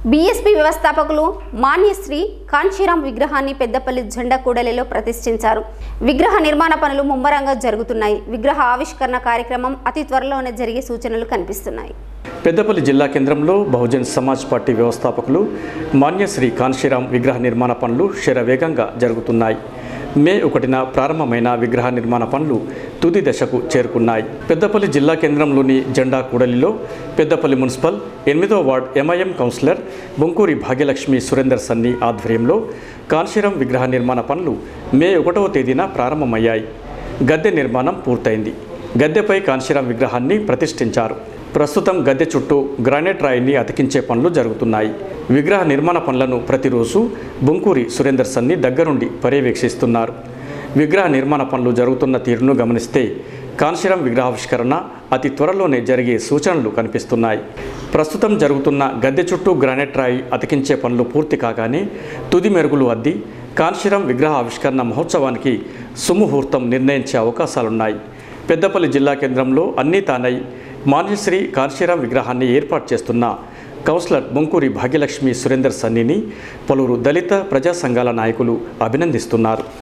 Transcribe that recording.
BSP వ్యవస్థాపకులు మాన్యశ్రీ కాంచీరాం విగ్రహాన్ని పెద్దపల్లి జెండా కూడలిలో ప్రతిష్ఠించారు విగ్రహ నిర్మాణ పనులు ముమ్మరంగా జరుగుతున్నాయి విగ్రహ ఆవిష్కరణ కార్యక్రమం అతి త్వరలోనే జరిగే సూచనలు కనిపిస్తున్నాయి పెద్దపల్లి జిల్లా కేంద్రంలో బహుజన్ సమాజ్ పార్టీ వ్యవస్థాపకులు మాన్యశ్రీ కాన్షీరాం విగ్రహ నిర్మాణ పనులు శరవేగంగా జరుగుతున్నాయి మే ఒకటిన ప్రారంభమైన విగ్రహ నిర్మాణ పనులు తుది దశకు చేరుకున్నాయి పెద్దపల్లి జిల్లా కేంద్రంలోని జెండా కూడలిలో పెద్దపల్లి మున్సిపల్ ఎనిమిదో వార్డ్ ఎంఐఎం కౌన్సిలర్ బొంకూరి భాగ్యలక్ష్మి సురేందర్ సన్ని ఆధ్వర్యంలో కాన్షీరాం విగ్రహ నిర్మాణ పనులు మే ఒకటవ తేదీన ప్రారంభమయ్యాయి గద్దె నిర్మాణం పూర్తయింది గద్దెపై కాన్షీరాం విగ్రహాన్ని ప్రతిష్ఠించారు ప్రస్తుతం గద్దె చుట్టూ గ్రానైట్ రాయిని అతికించే పనులు జరుగుతున్నాయి విగ్రహ నిర్మాణ పనులను ప్రతిరోజు బొంకూరి సురేందర్ సన్ని దగ్గరుండి పర్యవేక్షిస్తున్నారు విగ్రహ నిర్మాణ పనులు జరుగుతున్న తీరును గమనిస్తే కాన్షీరాం విగ్రహావిష్కరణ అతి త్వరలోనే జరిగే సూచనలు కనిపిస్తున్నాయి ప్రస్తుతం జరుగుతున్న గద్దె చుట్టూ గ్రానైట్ రాయి అతికించే పనులు పూర్తి కాగానే తుది మెరుగులు అద్ది కాన్షీరాం విగ్రహ ఆవిష్కరణ మహోత్సవానికి సుముహూర్తం నిర్ణయించే అవకాశాలున్నాయి పెద్దపల్లి జిల్లా కేంద్రంలో అన్నీ తానై మాన్యశ్రీ కాన్షీరాం విగ్రహాన్ని ఏర్పాటు చేస్తున్న కౌన్సిలర్ బొంకూరి భాగ్యలక్ష్మి సురేందర్ సన్నిని పలువురు దళిత ప్రజా సంఘాల నాయకులు అభినందిస్తున్నారు